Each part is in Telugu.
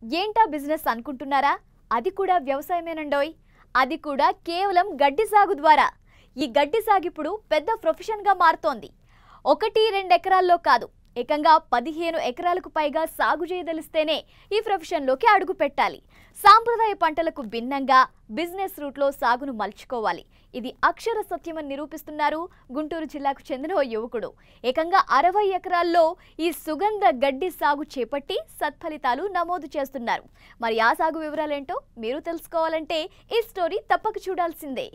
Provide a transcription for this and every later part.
ఏంటా బిజినెస్ అనుకుంటున్నారా అది కూడా వ్యవసాయమేనండోయ్ అది కూడా కేవలం గడ్డి సాగు ద్వారా ఈ గడ్డి సాగు ఇప్పుడు పెద్ద ప్రొఫెషన్గా మారుతోంది ఒకటి రెండు ఎకరాల్లో కాదు ఏకంగా పదిహేను ఎకరాలకు పైగా సాగు చేయదలిస్తేనే ఈ ప్రొఫెషన్లోకి అడుగు పెట్టాలి సాంప్రదాయ పంటలకు భిన్నంగా బిజినెస్ రూట్లో సాగును మలుచుకోవాలి ఇది అక్షర సత్యమని నిరూపిస్తున్నారు గుంటూరు జిల్లాకు చెందిన ఓ యువకుడు ఏకంగా అరవై ఎకరాల్లో ఈ సుగంధ గడ్డి సాగు చేపట్టి సత్ఫలితాలు నమోదు చేస్తున్నారు మరి ఆ సాగు వివరాలేంటో మీరు తెలుసుకోవాలంటే ఈ స్టోరీ తప్పక చూడాల్సిందే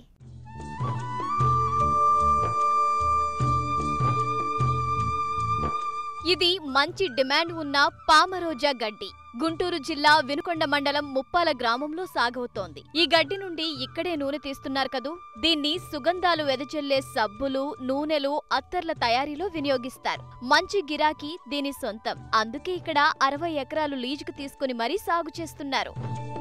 ఇది మంచి డిమాండ్ ఉన్న పామరోజా గడ్డి గుంటూరు జిల్లా వినుకొండ మండలం ముప్పాల గ్రామంలో సాగవుతోంది ఈ గడ్డి నుండి ఇక్కడే నూనె తీస్తున్నారు కదూ దీన్ని సుగంధాలు వెదజల్లే సబ్బులు నూనెలు అత్తర్ల తయారీలో వినియోగిస్తారు మంచి గిరాకీ దీని సొంతం అందుకే ఇక్కడ అరవై ఎకరాలు లీజుకు తీసుకుని మరీ సాగు చేస్తున్నారు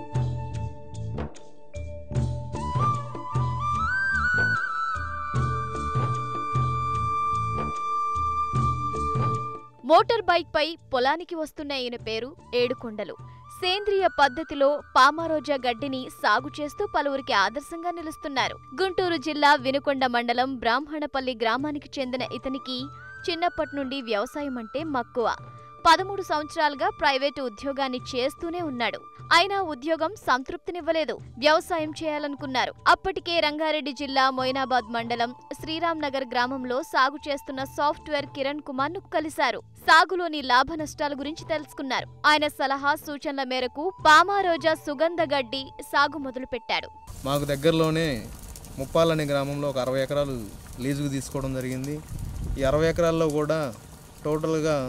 మోటార్ బైక్ పై పొలానికి వస్తున్న ఈయన పేరు ఏడుకొండలు సేంద్రియ పద్ధతిలో పామారోజా గడ్డిని సాగు చేస్తూ పలువురికి ఆదర్శంగా నిలుస్తున్నారు గుంటూరు జిల్లా వినుకొండ మండలం బ్రాహ్మణపల్లి గ్రామానికి చెందిన ఇతనికి చిన్నప్పటి నుండి వ్యవసాయం అంటే మక్కువ పదమూడు సంవత్సరాలుగా ప్రైవేటు ఉద్యోగాన్ని చేస్తూనే ఉన్నాడు అయినా ఉద్యోగం సంతృప్తినివ్వలేదు వ్యవసాయం చేయాలనుకున్నారు అప్పటికే రంగారెడ్డి జిల్లా మొయినాబాద్ మండలం శ్రీరామ్ నగర్ గ్రామంలో సాగు చేస్తున్న సాఫ్ట్వేర్ కిరణ్ కుమార్ ను కలిశారు సాగులోని లాభ నష్టాల గురించి తెలుసుకున్నారు ఆయన సలహా సూచనల మేరకు పామారోజా సుగంధ గడ్డి సాగు మొదలుపెట్టాడు మాకు దగ్గరలోనే ముప్పాల్ అనే గ్రామంలో ఒక అరవై ఎకరాలు లీజుకు తీసుకోవడం జరిగింది ఈ అరవై ఎకరాల్లో కూడా టోటల్గా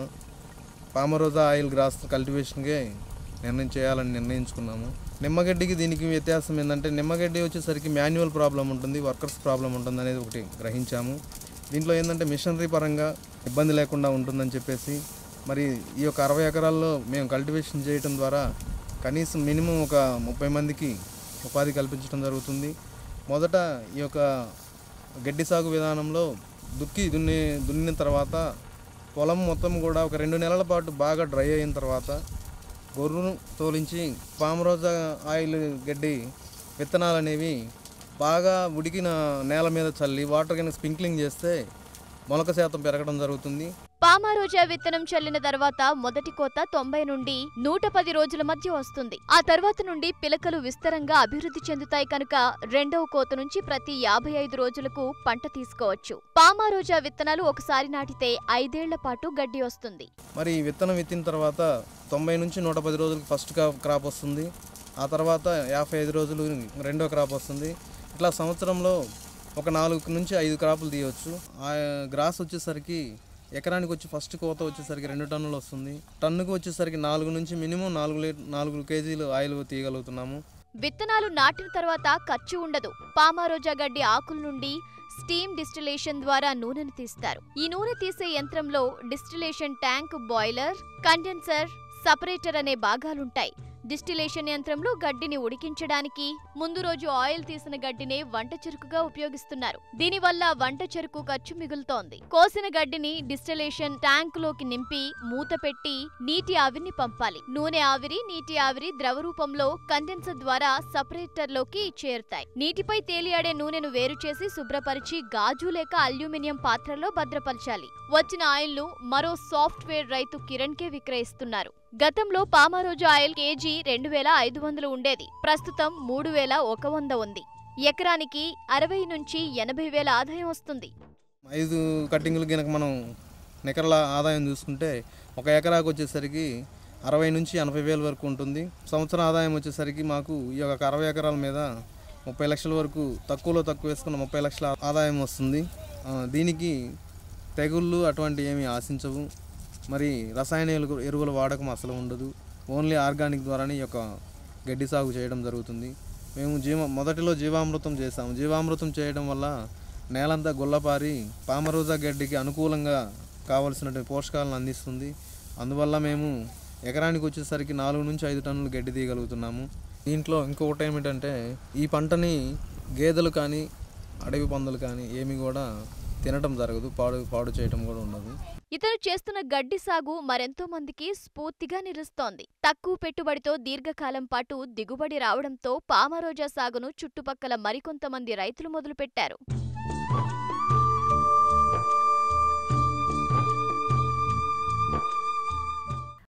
పామరోజా ఆయిల్ గ్రాస్ కల్టివేషన్కే నిర్ణయం చేయాలని నిర్ణయించుకున్నాము నిమ్మగడ్డికి దీనికి వ్యత్యాసం ఏంటంటే నిమ్మగడ్డి వచ్చేసరికి మాన్యువల్ ప్రాబ్లం ఉంటుంది వర్కర్స్ ప్రాబ్లం ఉంటుంది అనేది ఒకటి గ్రహించాము దీంట్లో ఏంటంటే మిషనరీ పరంగా ఇబ్బంది లేకుండా ఉంటుందని చెప్పేసి మరి ఈ యొక్క అరవై ఎకరాల్లో మేము కల్టివేషన్ చేయటం ద్వారా కనీసం మినిమం ఒక ముప్పై మందికి ఉపాధి కల్పించడం జరుగుతుంది మొదట ఈ యొక్క గడ్డి సాగు విధానంలో దుక్కి దున్ని దున్నిన తర్వాత పొలం మొత్తం కూడా ఒక రెండు నెలల పాటు బాగా డ్రై అయిన తర్వాత గొర్రును తోలించి పామరోజా ఆయిల్ గడ్డి విత్తనాలు అనేవి బాగా ఉడికిన నేల మీద చల్లి వాటర్ కింద స్ప్రింక్లింగ్ చేస్తే మొలక శాతం పెరగడం జరుగుతుంది పామారోజా విత్తనం చల్లిన తర్వాత మొదటి కోత తొంభై నుండి నూట పది రోజుల మధ్య వస్తుంది ఆ తర్వాత నుండి పిలకలు విస్తరంగా అభివృద్ధి చెందుతాయి కనుక రెండవ కోత నుంచి ప్రతి యాభై ఐదు రోజులకు పంట తీసుకోవచ్చు పామారోజా విత్తనాలు ఒకసారి నాటితే ఐదేళ్ల పాటు గడ్డి వస్తుంది మరి ఈ విత్తనం విత్తిన తర్వాత తొంభై నుంచి నూట పది రోజులకు ఫస్ట్ క్రాప్ క్రాప్ వస్తుంది ఆ తర్వాత యాభై ఐదు రోజులు రెండో క్రాప్ వస్తుంది ఇట్లా సంవత్సరంలో ఒక నాలుగు నుంచి ఐదు క్రాపులు తీయవచ్చు ఆ గ్రాస్ వచ్చేసరికి ఎకరానికి వచ్చి ఫస్ట్ కోత వచ్చేసరికి రెండు టన్నులు వస్తుంది టన్నుకు వచ్చేసరికి నాలుగు నుంచి మినిమం నాలుగు లీ నాలుగు కేజీలు ఆయిల్ తీయగలుగుతున్నాము విత్తనాలు నాటిన తర్వాత ఖర్చు ఉండదు పామారోజా గడ్డి ఆకుల నుండి స్టీమ్ డిస్టిలేషన్ ద్వారా నూనెను తీస్తారు ఈ నూనె తీసే యంత్రంలో distillation tank boiler condenser separator అనే భాగాలుంటాయి డిస్టిలేషన్ యంత్రంలో గడ్డిని ఉడికించడానికి ముందు రోజు ఆయిల్ తీసిన గడ్డినే వంట చెరుకుగా ఉపయోగిస్తున్నారు దీనివల్ల వంట చెరుకు ఖర్చు మిగులుతోంది కోసిన గడ్డిని డిస్టిలేషన్ ట్యాంక్ లోకి నింపి మూత పెట్టి నీటి ఆవిరిని పంపాలి నూనె ఆవిరి నీటి ఆవిరి ద్రవ రూపంలో కండెన్సర్ ద్వారా సపరేటర్ లోకి చేరుతాయి నీటిపై తేలియాడే నూనెను వేరు చేసి శుభ్రపరిచి గాజు లేక అల్యూమినియం పాత్రలో భద్రపరచాలి వచ్చిన ఆయిల్ ను మరో సాఫ్ట్వేర్ రైతు కిరణ్ కే విక్రయిస్తున్నారు గతంలో పామారోజు ఆయిల్ కేజీ రెండు వేల ఐదు వందలు ఉండేది ప్రస్తుతం మూడు వేల ఒక వంద ఉంది ఎకరానికి అరవై నుంచి ఎనభై వేల ఆదాయం వస్తుంది ఐదు కట్టింగులు కనుక మనం నికరల ఆదాయం చూసుకుంటే ఒక ఎకరాకు వచ్చేసరికి అరవై నుంచి ఎనభై వేల వరకు ఉంటుంది సంవత్సరం ఆదాయం వచ్చేసరికి మాకు ఈ యొక్క అరవై ఎకరాల మీద ముప్పై లక్షల వరకు తక్కువలో తక్కువ వేసుకున్న ముప్పై లక్షల ఆదాయం వస్తుంది ఆ, దీనికి తెగుళ్ళు అటువంటి ఏమీ ఆశించవు మరి రసాయన ఎరువు- ఎరువుల వాడకం అసలు ఉండదు ఓన్లీ ఆర్గానిక్ ద్వారానే ఈ యొక్క గడ్డి సాగు చేయడం జరుగుతుంది మేము జీవ మొదటిలో జీవామృతం చేసాము జీవామృతం చేయడం వల్ల నేలంతా గుల్లపారి పామరోజా గడ్డికి అనుకూలంగా కావలసినటువంటి పోషకాలను అందిస్తుంది అందువల్ల మేము ఎకరానికి వచ్చేసరికి నాలుగు నుంచి ఐదు టన్నులు గడ్డి తీయగలుగుతున్నాము దీంట్లో ఇంకొకటి ఏమిటంటే ఈ పంటని గేదెలు కానీ అడవి పందులు కానీ ఏమి కూడా తినటం జరగదు పాడు పాడు చేయటం కూడా ఉండదు ఇతను చేస్తున్న గడ్డి సాగు మరెంతో మందికి స్ఫూర్తిగా నిలుస్తోంది తక్కువ పెట్టుబడితో దీర్ఘకాలం పాటు దిగుబడి రావడంతో పామరోజా సాగును చుట్టుపక్కల మరికొంతమంది రైతులు మొదలుపెట్టారు